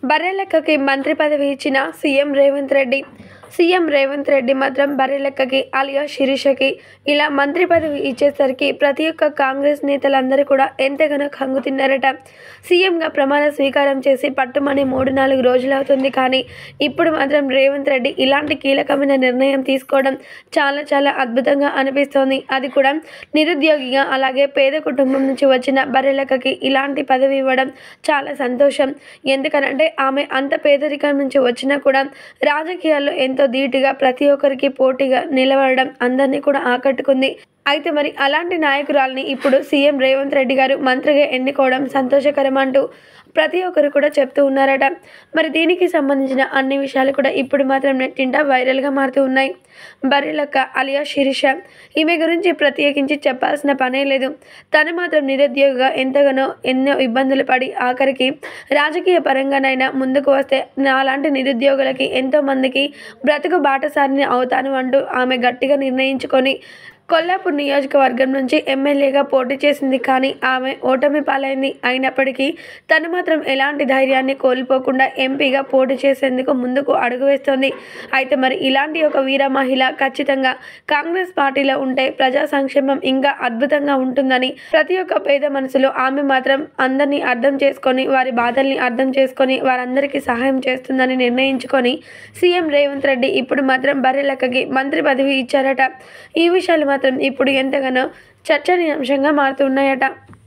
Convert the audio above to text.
బర్రెలెక్కకి మంత్రి పదవి ఇచ్చిన సీఎం రేవంత్ రెడ్డి సీఎం రేవంత్ రెడ్డి మాత్రం బర్రెలెక్కకి అలియా శిరీషకి ఇలా మంత్రి పదవి ఇచ్చేసరికి ప్రతి ఒక్క కాంగ్రెస్ నేతలందరూ కూడా ఎంతగానో కంగు తిన్నారట సీఎంగా ప్రమాణ స్వీకారం చేసి పట్టుమని మూడు నాలుగు రోజులు అవుతుంది కానీ ఇప్పుడు మాత్రం రేవంత్ రెడ్డి ఇలాంటి కీలకమైన నిర్ణయం తీసుకోవడం చాలా చాలా అద్భుతంగా అనిపిస్తోంది అది కూడా నిరుద్యోగిగా అలాగే పేద కుటుంబం నుంచి వచ్చిన బర్రెలెక్కకి ఇలాంటి పదవి ఇవ్వడం చాలా సంతోషం ఎందుకనంటే ఆమె అంత పేదరికం నుంచి వచ్చినా కూడా రాజకీయాల్లో ఎంతో ధీటుగా ప్రతి ఒక్కరికి పోటీగా నిలబడడం అందరినీ కూడా ఆకట్టుకుంది అయితే మరి అలాంటి నాయకురాల్ని ఇప్పుడు సీఎం రేవంత్ రెడ్డి గారు మంత్రిగా ఎన్నుకోవడం సంతోషకరం అంటూ ప్రతి ఒక్కరు కూడా చెప్తూ ఉన్నారట మరి దీనికి సంబంధించిన అన్ని విషయాలు కూడా ఇప్పుడు మాత్రం నెట్టింట వైరల్గా మారుతూ ఉన్నాయి బర్రెలక్క అలియా శిరీష ఈమె గురించి ప్రత్యేకించి చెప్పాల్సిన పనే లేదు తను మాత్రం నిరుద్యోగిగా ఎంతగానో ఎన్నో ఇబ్బందులు పడి ఆఖరికి రాజకీయ పరంగానైనా ముందుకు వస్తే నాలాంటి నిరుద్యోగులకి ఎంతో మందికి బ్రతుకు బాటసారిని అవుతాను అంటూ ఆమె గట్టిగా నిర్ణయించుకొని కొల్లాపూర్ నియోజకవర్గం నుంచి ఎమ్మెల్యేగా పోటీ చేసింది కానీ ఆమె ఓటమి పాలైంది అయినప్పటికీ తను మాత్రం ఎలాంటి ధైర్యాన్ని కోల్పోకుండా ఎంపీగా పోటీ చేసేందుకు ముందుకు అడుగు వేస్తోంది అయితే మరి ఇలాంటి ఒక వీర మహిళ ఖచ్చితంగా కాంగ్రెస్ పార్టీలో ఉంటే ప్రజా సంక్షేమం ఇంకా అద్భుతంగా ఉంటుందని ప్రతి ఒక్క పేద మనసులో ఆమె మాత్రం అందరినీ అర్థం చేసుకొని వారి బాధల్ని అర్థం చేసుకొని వారందరికీ సహాయం చేస్తుందని నిర్ణయించుకొని సీఎం రేవంత్ రెడ్డి ఇప్పుడు మాత్రం బర్రెలక్కకి మంత్రి పదవి ఇచ్చారట ఈ విషయాలు మాత్రం ఇప్పుడు ఎంతగానో చర్చనీయాంశంగా మారుతున్నాయట